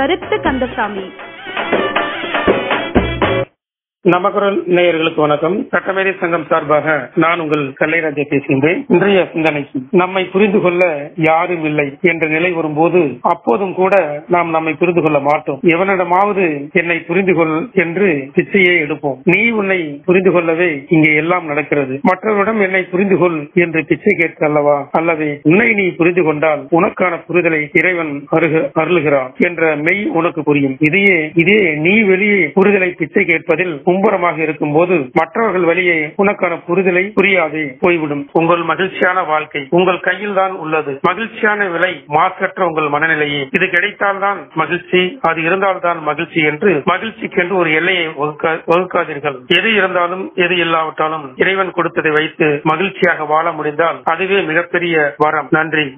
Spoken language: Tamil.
கருத்து கந்தசாமி நமக்குரல் நேயர்களுக்கு வணக்கம் சட்டமேதை சங்கம் சார்பாக நான் உங்கள் கல்லைராஜா பேசுகின்றேன் இன்றைய சிந்தனைக்கு நம்மை புரிந்து கொள்ள யாரும் இல்லை என்ற நிலை வரும்போது அப்போதும் கூட நாம் நம்மை புரிந்து கொள்ள மாட்டோம் எவனிடமாவது என்னை புரிந்து கொள் என்று பிச்சையே எடுப்போம் நீ உன்னை புரிந்து கொள்ளவே இங்கே எல்லாம் நடக்கிறது மற்றவரிடம் என்னை புரிந்து கொள் என்று பிச்சை கேட்க அல்லவா அல்லது உன்னை நீ புரிந்து கொண்டால் உனக்கான புரிதலை இறைவன் அருக அருளுகிறான் என்ற மெய் உனக்கு புரியும் இதையே இதே நீ வெளியே புரிதலை பிச்சை கேட்பதில் மும்புறமாக இருக்கும் போது மற்றவர்கள் வெளியே உனக்கான புரிதலை புரியாதே போய்விடும் உங்கள் மகிழ்ச்சியான வாழ்க்கை உங்கள் கையில் தான் உள்ளது மகிழ்ச்சியான விலை மாற்றற்ற உங்கள் மனநிலையே இது கிடைத்தால்தான் மகிழ்ச்சி அது இருந்தால்தான் மகிழ்ச்சி என்று மகிழ்ச்சிக்கென்று ஒரு எல்லையை வகுக்க- வகுக்காதீர்கள் எது இருந்தாலும் எது இல்லாவிட்டாலும் இறைவன் கொடுத்ததை வைத்து மகிழ்ச்சியாக வாழ முடிந்தால் அதுவே மிகப்பெரிய வரம் நன்றி